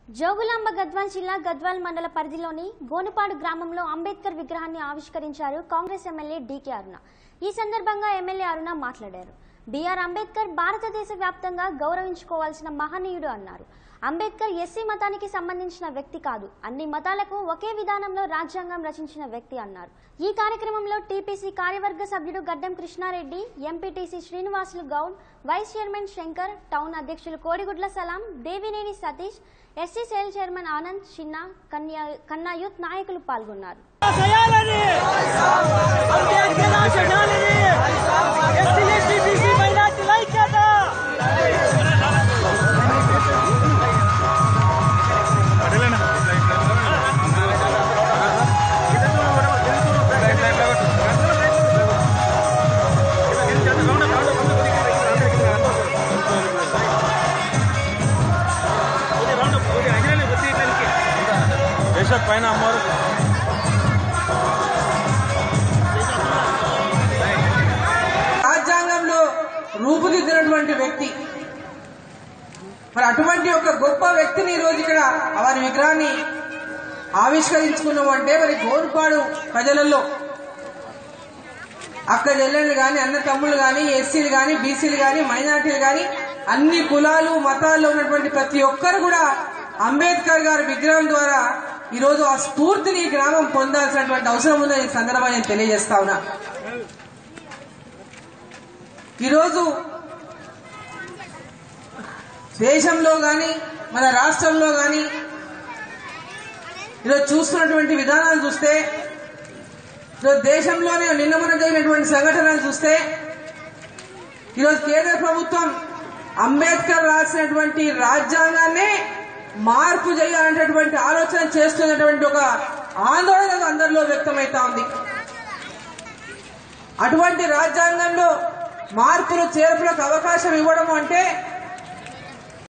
జోగులాంబ గద్వాల్ జిల్లా గద్వాల్ మండల పరిధిలోని గోనుపాడు గ్రామంలో అంబేద్కర్ విగ్రహాన్ని ఆవిష్కరించారు కాంగ్రెస్ ఎమ్మెల్యే డీకే అరుణ ఈ సందర్భంగా ఎమ్మెల్యే అరుణ మాట్లాడారు బీఆర్ అంబేద్కర్ భారతదేశ వ్యాప్తంగా గౌరవించుకోవాల్సిన మహనీయుడు అన్నారు అంబేద్కర్ ఎస్సీ మతానికి సంబంధించిన వ్యక్తి కాదు అన్ని మతాలకు ఒకే విధానంలో రాజ్యాంగం రచించిన వ్యక్తి అన్నారు ఈ కార్యక్రమంలో టీపీసీ కార్యవర్గ సభ్యుడు Gaddam Krishnareddy MPTC Srinivasulu Goud vice chairman Shankar town అధ్యక్షులు Kodigudla Salam Devineni Satish SC cell chairman Anand Chinna Kanya Kanna youth నాయకులు పాల్గొన్నారు చేయాలని అంబేద్కర్ ఆశయాలని ఎస్సీ ఎస్టీ బీసీ మైనార్టీల ఐక్యత దేశ పైన అమ్మారు రాజ్యాంగంలో రూపుదిద్దినటువంటి వ్యక్తి మరి అటువంటి ఒక గొప్ప వ్యక్తిని ఈ రోజు ఇక్కడ వారి విగ్రహాన్ని ఆవిష్కరించుకున్నాం అంటే మరి గోరుపాడు ప్రజలలో అక్క చెల్లెళ్ళు కానీ అన్న తమ్ముళ్ళు కానీ ఎస్సీలు కానీ బీసీలు కానీ మైనార్టీలు కానీ అన్ని కులాలు మతాల్లో ఉన్నటువంటి ప్రతి ఒక్కరు కూడా అంబేద్కర్ గారి విగ్రహం ద్వారా ఈ రోజు ఆ స్ఫూర్తిని ఈ గ్రామం పొందాల్సినటువంటి అవసరం ఉందని ఈ సందర్భంగా నేను తెలియజేస్తా ఉన్నా ఈరోజు దేశంలో కానీ మన రాష్ట్రంలో కానీ ఈరోజు చూస్తున్నటువంటి విధానాలు చూస్తే ఈరోజు దేశంలోనే నిన్న మొన్న జరిగినటువంటి సంఘటనలు చూస్తే ఈరోజు కేంద్ర ప్రభుత్వం అంబేద్కర్ రాసినటువంటి రాజ్యాంగాన్ని మార్పు చేయాలనేటటువంటి ఆలోచన చేస్తున్నటువంటి ఒక ఆందోళన అందరిలో వ్యక్తమవుతా ఉంది అటువంటి రాజ్యాంగంలో మార్పులు చేర్పులకు అవకాశం ఇవ్వడం అంటే